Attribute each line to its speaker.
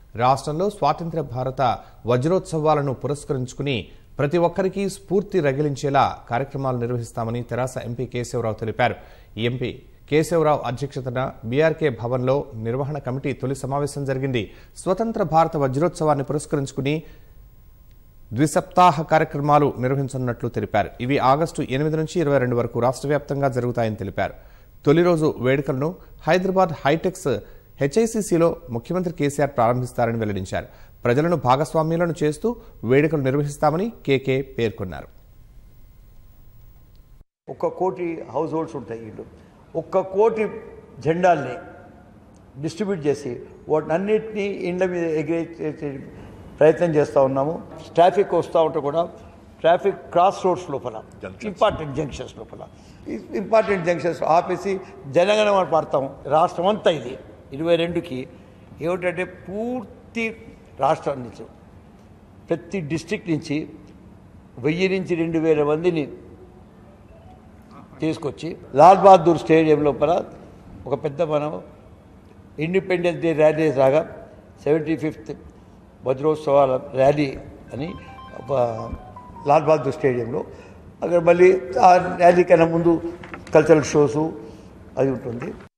Speaker 1: రాష్ట్రంలో స్వాతంత్ర్య భారత వజ్రోత్సవాలను పురస్కరించుకుని ప్రతి ఒక్కరికి స్ఫూర్తి రగిలించేలా కార్యక్రమాలు నిర్వహిస్తామని తెరాస ఎంపీ కేశవరావు తెలిపారు ఈ ఎంపీ కేశవరావు అధ్యక్షతన బీఆర్కే భవన్లో నిర్వహణ కమిటీ తొలి సమావేశం జరిగింది స్వతంత్ర భారత వజ్రోత్సవాన్ని పురస్కరించుకుని ద్విసప్తాహ కార్యక్రమాలు నిర్వహించనున్నట్లు తెలిపారు ఇవి ఆగస్టు ఎనిమిది నుంచి ఇరవై రెండు వరకు రాష్ట్ర వ్యాప్తంగా జరుగుతాయని తెలిపారు తొలి రోజు వేడుకలను హైదరాబాద్ హైటెక్స్ హెచ్ఐసిసిలో ముఖ్యమంత్రి కేసీఆర్ ప్రారంభిస్తారని వెల్లడించారు ప్రజలను భాగస్వామ్యులను చేస్తూ వేడుకలు నిర్వహిస్తామని కేకే పేర్కొన్నారు
Speaker 2: ఒక్క కోటి హౌస్ హోల్డ్స్ ఉంటాయి ఇల్లు ఒక్క కోటి జెండాల్ని డిస్ట్రిబ్యూట్ చేసి వాటిని అన్నిటినీ ఇండ్ల మీద ఎగిరే ప్రయత్నం చేస్తూ ఉన్నాము ట్రాఫిక్ వస్తూ ఉంటే కూడా ట్రాఫిక్ క్రాస్ రోడ్స్ లోపల ఇంపార్టెంట్ జంక్షన్స్ లోపల ఇంపార్టెంట్ జంక్షన్స్ ఆపేసి జనగణమన పాడతాం రాష్ట్రం అంతా ఇది ఇరవై రెండుకి ఏమిటంటే పూర్తి రాష్ట్రం నుంచి ప్రతి డిస్టిక్ నుంచి వెయ్యి నుంచి రెండు వేల మందిని తీసుకొచ్చి లాల్ బహదూర్ స్టేడియం లోపల ఒక పెద్ద మనం ఇండిపెండెన్స్ డే ర్యాలీ లాగా సెవెంటీ ఫిఫ్త్ వజ్రోత్సవాల ర్యాలీ అని ఒక లాల్ బహదూర్ స్టేడియంలో అక్కడ మళ్ళీ ఆ ర్యాలీ కన్నా ముందు కల్చరల్ షోసు అది ఉంటుంది